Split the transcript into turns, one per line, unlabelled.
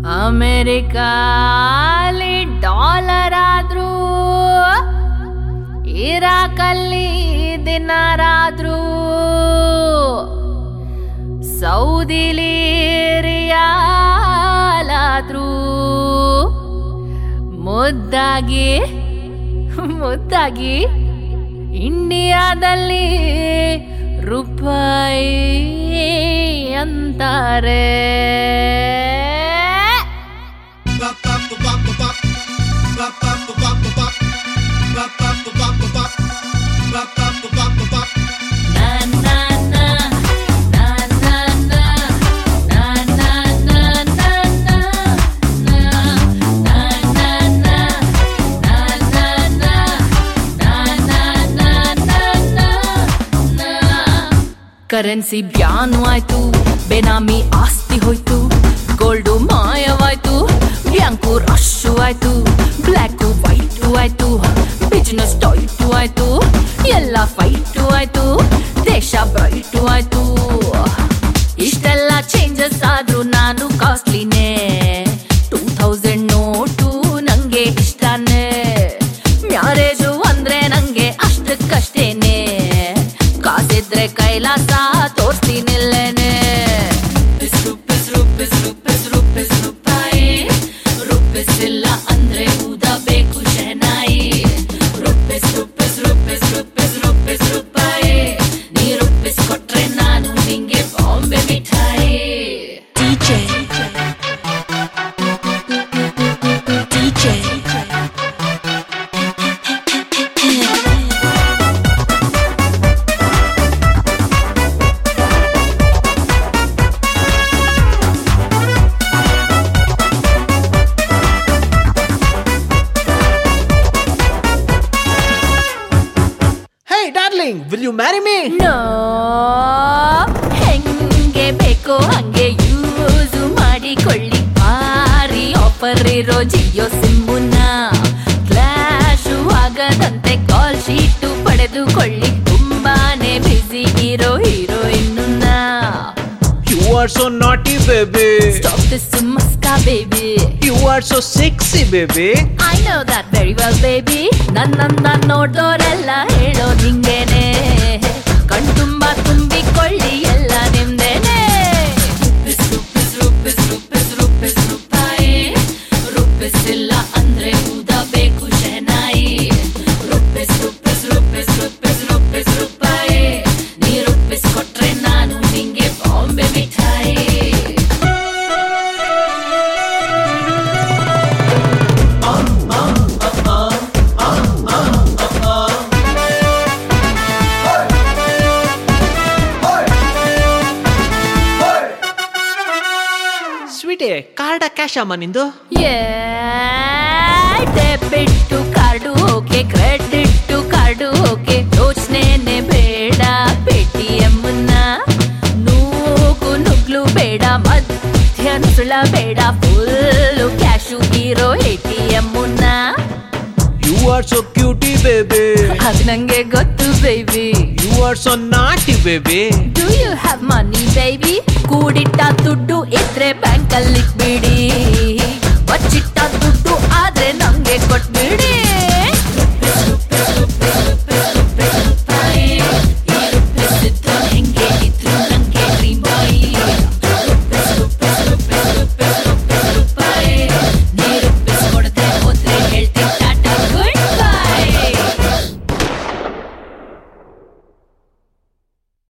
ಅಮೆರಿಕಾಲಿ dollar ಆದ್ರೂ ಇರಾಕಲ್ಲಿ ದಿನಾರಾದ್ರೂ ಸೌದಿಲಿ ರಿಯಾಲಾದ್ರೂ ಮುದ್ದಾಗಿ ಮುದ್ದಾಗಿ ಇಂಡಿಯಾದಲ್ಲಿ ರೂಪಾಯಿ ಅಂತಾರೆ ನಾ ನಾ ನಾ, ನಾ ನಾ ನಾ, ನಾ ನಾ ನಾ, ನಾ ನಾ ನಾ, ನಾ ನಾ ನಾ, ನಾ ನಾ ನಾ, ನಾ ನಾ ನಾ, ನಾ ನಾ ನಾ. ಕರೆನ್ಸಿ ಬ್ಯಾನು ಆಯ್ತು ಬೆನಾಮಿ ಆಸ್ತಿ ಹೋಯ್ತು ಗೋಲ್ಡು ಮಾಯವಾಯ್ತು ಬ್ಯಾಂಕು ರಶ್ಶು ಆಯ್ತು ಬ್ಲ್ಯಾಕು ವೈಟು ಆಯ್ತು ಬಿಸ್ನೆಸ್ ಟೈಟು ಆಯ್ತು ಎಲ್ಲ ಫೈಟು ಆಯ್ತು ದೇಶ ಬ್ರೈಟು ಆಯ್ತು ಇಷ್ಟೆಲ್ಲ ಚೇಂಜಸ್ ಆದ್ರೂ ನಾನು ಕಾಸ್ಟ್ಲಿನೇ ಟೂ ತೌಸಂಡ್ ನೋಟು ನಂಗೆ ಇಷ್ಟನೇ ಮ್ಯಾರೇಜು ಅಂದ್ರೆ ನಂಗೆ ಅಷ್ಟಕ್ಕಷ್ಟೇನೆ ಕಾಸಿದ್ರೆ ಕೈಲಾಸ ತೋರ್ಸ್ತೀನಿಲ್ಲೇನೆ ರೂಪಿಸಿಲ್ಲ ಅಂದ್ರೆ ಊದಬೇಕು ಶೆನಾಯಿ rupees rupees rupees rupees rupees ರೂಪಾಯಿ ನೀ ರೂಪಿಸ್ಕೊಟ್ರೆ ನಾನು ನಿಂಗೆ ಬಾಂಬೆ ಮಿಠಾಯಿ
DJ. DJ.
Hey, darling, will you marry me?
No ಹೆಂಗೆ ಬೇಕೋ ಹಂಗೆ ಯೂಸ್ ಮಾಡಿಕೊಳ್ಳಿ ಭಾರಿ ಆಫರ್ ಇರೋ ಜಿಯೋ ಸಿಮ್ಮುನ ಫ್ಲಾಶು ಆಗದಂತೆ ಕಾಲ್ ಶೀಟು ಪಡೆದುಕೊಳ್ಳಿ ತುಂಬಾನೇ ಬ್ಯುಸಿ ಇರೋ ಹೀರೋಯಿನ್ನ
You are so naughty, baby.
Stop this ಮಸ್ಕಾ baby
You are so sexy, baby.
I know that very well baby ನನ್ನನ್ನ ನೋಡ್ದೋರೆಲ್ಲ ಹೇಳೋ ನಿಂಗೇನೆ ಕಣ್ತುಂಬ ತುಂಬಿಕೊಳ್ಳಿ ಎಲ್ಲ ನಿಮ್ದೇನೆ ರೂಪಿಸಿಲ್ಲ ಅಂದ್ರೆ ಊದಬೇಕು ಶೆನಾಯಿ rupees rupees rupees rupees rupees ರೂಪಾಯಿ ನೀ ರೂಪಿಸ್ಕೊಟ್ರೆ ನಾನು ನಿಂಗೆ ಬಾಂಬೆ ಮಿಠಾಯಿ
ಸ್ವೀಟೇ ಕಾರ್ಡ ಕ್ಯಾಶ್ ಅಮ್ಮ ನಿಂದು
debit card okay credit card okay ಯೋಚನೆನೆ ಬೇಡ ಪೇಟಿಎಂ ನೂಕು ನುಗ್ಲು ಬೇಡ ಮಧ್ಯ ನುಸುಳ ಬೇಡ ಫುಲ್ ಕ್ಯಾಶು ಇರೋ A T M
you are so cutie baby
ಅದ್ ನಂಗೆ ಗೊತ್ತು baby
you are so naughty baby
do you have money baby ಕೂಡಿಟ್ಟ ದುಡ್ಡು ಇದ್ರೆ ಬ್ಯಾಂಕಲ್ಲಿ ಬಿಡಿ